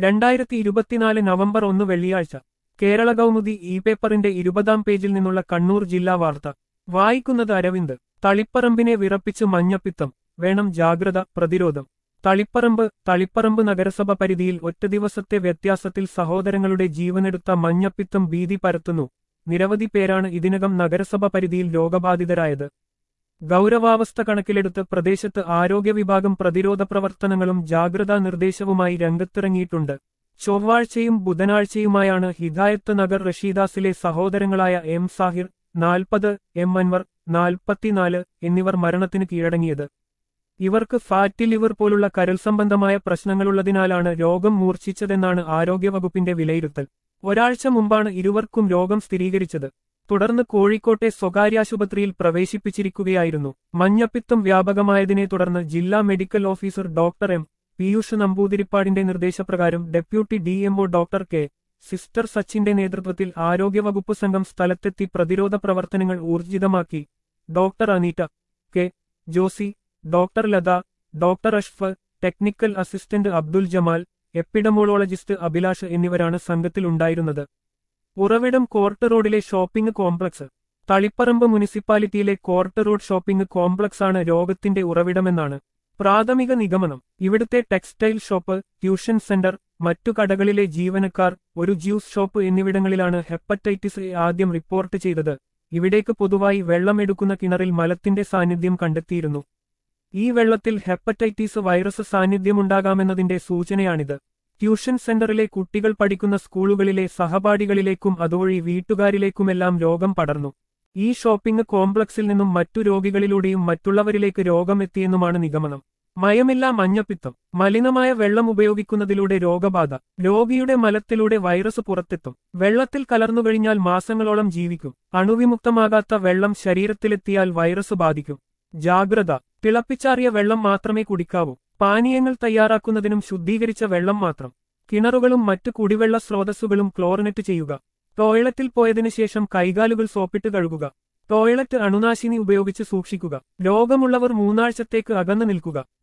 രണ്ടായിരത്തി ഇരുപത്തിനാല് നവംബർ ഒന്ന് വെള്ളിയാഴ്ച കേരള കൗമുദി ഇ പേപ്പറിന്റെ ഇരുപതാം പേജിൽ നിന്നുള്ള കണ്ണൂർ ജില്ലാ വാർത്ത വായിക്കുന്നത് അരവിന്ദ് തളിപ്പറമ്പിനെ വിറപ്പിച്ച് മഞ്ഞപ്പിത്തം വേണം ജാഗ്രത പ്രതിരോധം തളിപ്പറമ്പ് തളിപ്പറമ്പ് നഗരസഭ പരിധിയിൽ ഒറ്റ ദിവസത്തെ വ്യത്യാസത്തിൽ സഹോദരങ്ങളുടെ ജീവനെടുത്ത മഞ്ഞപ്പിത്തം ഭീതി പരത്തുന്നു നിരവധി പേരാണ് ഇതിനകം നഗരസഭ പരിധിയിൽ രോഗബാധിതരായത് ഗൗരവാവസ്ഥ കണക്കിലെടുത്ത് പ്രദേശത്ത് ആരോഗ്യ വിഭാഗം പ്രതിരോധ പ്രവർത്തനങ്ങളും ജാഗ്രതാ നിർദ്ദേശവുമായി രംഗത്തിറങ്ങിയിട്ടുണ്ട് ചൊവ്വാഴ്ചയും ബുധനാഴ്ചയുമായാണ് ഹിദായത്ത് നഗർ റഷീദാസിലെ സഹോദരങ്ങളായ എം സാഹിർ നാൽപ്പത് എം അൻവർ നാൽപ്പത്തിനാല് എന്നിവർ മരണത്തിന് കീഴടങ്ങിയത് ഇവർക്ക് ഫാറ്റി ലിവർ പോലുള്ള കരൾ സംബന്ധമായ പ്രശ്നങ്ങളുള്ളതിനാലാണ് രോഗം മൂർച്ഛിച്ചതെന്നാണ് ആരോഗ്യവകുപ്പിന്റെ വിലയിരുത്തൽ ഒരാഴ്ച മുമ്പാണ് ഇരുവർക്കും രോഗം സ്ഥിരീകരിച്ചത് തുടർന്ന് കോഴിക്കോട്ടെ സ്വകാര്യാശുപത്രിയിൽ പ്രവേശിപ്പിച്ചിരിക്കുകയായിരുന്നു മഞ്ഞപ്പിത്തം വ്യാപകമായതിനെ തുടർന്ന് ജില്ലാ medical officer doctor M Piyush നമ്പൂതിരിപ്പാടിന്റെ നിർദ്ദേശപ്രകാരം deputy DMO doctor K sister സച്ചിന്റെ നേതൃത്വത്തിൽ ആരോഗ്യവകുപ്പ് സംഘം സ്ഥലത്തെത്തി പ്രതിരോധ പ്രവർത്തനങ്ങൾ ഊർജിതമാക്കി doctor Aneeta K Josy doctor Latha doctor Ashf technical assistant Abdul Jamal epidemiologist Abhilash എന്നിവരാണ് സംഘത്തിലുണ്ടായിരുന്നത് ഉറവിടം കോർട്ട് റോഡിലെ ഷോപ്പിംഗ് കോംപ്ലക്സ് തളിപ്പറമ്പ് മുനിസിപ്പാലിറ്റിയിലെ കോർട്ട് റോഡ് ഷോപ്പിംഗ് കോംപ്ലക്സാണ് രോഗത്തിന്റെ ഉറവിടമെന്നാണ് പ്രാഥമിക നിഗമനം ഇവിടുത്തെ ടെക്സ്റ്റൈൽ ഷോപ്പ് ട്യൂഷൻ സെന്റർ മറ്റു കടകളിലെ ജീവനക്കാർ ഒരു ജ്യൂസ് ഷോപ്പ് എന്നിവിടങ്ങളിലാണ് ഹെപ്പറ്റൈറ്റിസ് എ ആദ്യം റിപ്പോർട്ട് ചെയ്തത് ഇവിടേക്ക് പൊതുവായി വെള്ളം എടുക്കുന്ന കിണറിൽ മലത്തിന്റെ സാന്നിധ്യം കണ്ടെത്തിയിരുന്നു ഈ വെള്ളത്തിൽ ഹെപ്പറ്റൈറ്റിസ് വൈറസ് സാന്നിധ്യമുണ്ടാകാമെന്നതിന്റെ സൂചനയാണിത് ട്യൂഷൻ സെന്ററിലെ കുട്ടികൾ പഠിക്കുന്ന സ്കൂളുകളിലെ സഹപാഠികളിലേക്കും അതുവഴി വീട്ടുകാരിലേക്കുമെല്ലാം രോഗം പടർന്നു ഈ ഷോപ്പിംഗ് കോംപ്ലക്സിൽ നിന്നും മറ്റു രോഗികളിലൂടെയും മറ്റുള്ളവരിലേക്ക് രോഗം എത്തിയെന്നുമാണ് നിഗമനം മയമില്ല മഞ്ഞപ്പിത്തം മലിനമായ വെള്ളം ഉപയോഗിക്കുന്നതിലൂടെ രോഗബാധ രോഗിയുടെ മലത്തിലൂടെ വൈറസ് പുറത്തെത്തും വെള്ളത്തിൽ കലർന്നുകഴിഞ്ഞാൽ മാസങ്ങളോളം ജീവിക്കും അണുവിമുക്തമാകാത്ത വെള്ളം ശരീരത്തിലെത്തിയാൽ വൈറസ് ബാധിക്കും ജാഗ്രത തിളപ്പിച്ചാറിയ വെള്ളം മാത്രമേ കുടിക്കാവൂ പാനീയങ്ങൾ തയ്യാറാക്കുന്നതിനും ശുദ്ധീകരിച്ച വെള്ളം മാത്രം കിണറുകളും മറ്റു കുടിവെള്ള സ്രോതസ്സുകളും ക്ലോറിനറ്റ് ചെയ്യുക ടോയ്ലറ്റിൽ പോയതിനു ശേഷം കൈകാലുകൾ സോപ്പിട്ട് കഴുകുക ടോയ്ലറ്റ് അണുനാശിനി ഉപയോഗിച്ച് സൂക്ഷിക്കുക രോഗമുള്ളവർ മൂന്നാഴ്ചത്തേക്ക് അകന്നു നിൽക്കുക